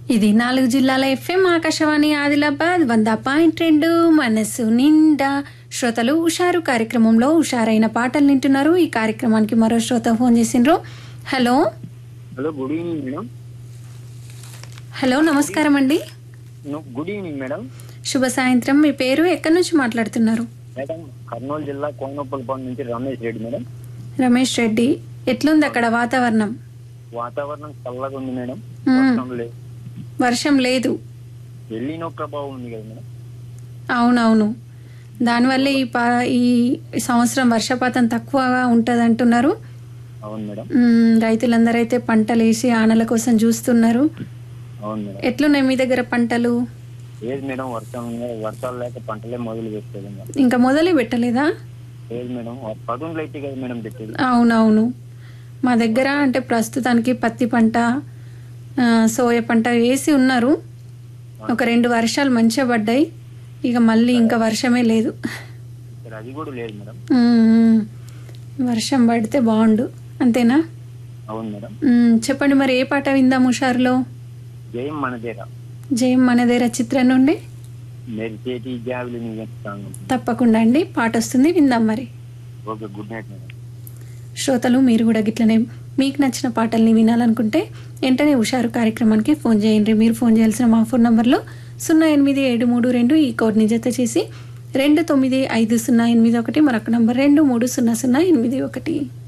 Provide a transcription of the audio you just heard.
ఇది నాలుగు జిల్లాల ఎఫ్ఎం ఆకాశవాణి ఆదిలాబాద్ వంద పాయింట్ రెండు మనసు నిండా శ్రోతలు ఉషారు కార్యక్రమంలో ఉషారైన పాటలు వింటున్నారు ఈ కార్యక్రమానికి మరో శ్రోత ఫోన్ చేసిండ్రు hello hello good evening madam hello నమస్కారం అండి ను- గుడ్ ఈవినింగ్ మేడం శుభ సాయంత్రం మీ పేరు ఎక్కడి నుంచి మాట్లాడుతున్నారు మేడం కర్నూలు జిల్లా కోనపల్లిపాడు నుంచి రమేష్ రెడ్డి మేడం రమేష్ రెడ్డి ఎట్లుంది అక్కడ వాతావరణం వాతావరణం చల్లగా ఉంది మేడం మ్మ్. వర్షం లేదు వర్షం లేదు ఎల్లినో ప్రభావం ఉంది కదా మేడం అవునవును దానివల్ల ఈ పా ఈ సంవత్సరం వర్షపాతం తక్కువగా ఉంటుంది అంటున్నారు అవును మేడం మ్మ్, రైతులందరూ అయితే పంటలు వేసి ఆనల కోసం చూస్తున్నారు అవును మేడం ఎట్లున్నాయి మీ దగ్గర పంటలు ఏది మేడం వర్షం వర్షాలు లేక పంటలే మొదలు పెట్టలేదు మేడం ఇంకా మొదలు పెట్టలేదా ఏది మేడం పదునులు అయితే కదా మేడం పెట్టేది అవునవును మా దగ్గర అంటే ప్రస్తుతానికి పత్తి పంట ఆ, సోయ పంట వేసి ఉన్నారు ఒక రెండు వర్షాలు మంచిగా పడ్డాయి ఇక మళ్ళీ ఇంకా వర్షమే లేదు ఇక్కడ అది కూడా లేదు మేడం మ్మ్. వర్షం పడితే బాగుండు అంతేనా అవును మేడం మ్మ్, చెప్పండి మరి ఏ పాట విందాం హుషారులో జయం మనదేరా జయం మనదేర చిత్రం నుండి మెరిచేటి జాబిలి నీ సాంగ్ తప్పకుండా అండి పాట వస్తుంది విందాం మరి ఓకే గుడ్ నైట్ మేడం శ్రోతలు మీరు కూడా గిట్లనే మీకు నచ్చిన పాటల్ని వినాలనుకుంటే వెంటనే హుషారు కార్యక్రమానికి ఫోన్ చేయండి మీరు ఫోన్ చేయాల్సిన మా ఫోన్ నంబర్లో సున్నా ఎనిమిది ఏడు మూడు రెండు ఈ కోడ్ని జత చేసి రెండు తొమ్మిది ఐదు సున్నా ఎనిమిది ఒకటి మరొక నంబర్ రెండు మూడు సున్నా సున్నా ఎనిమిది ఒకటి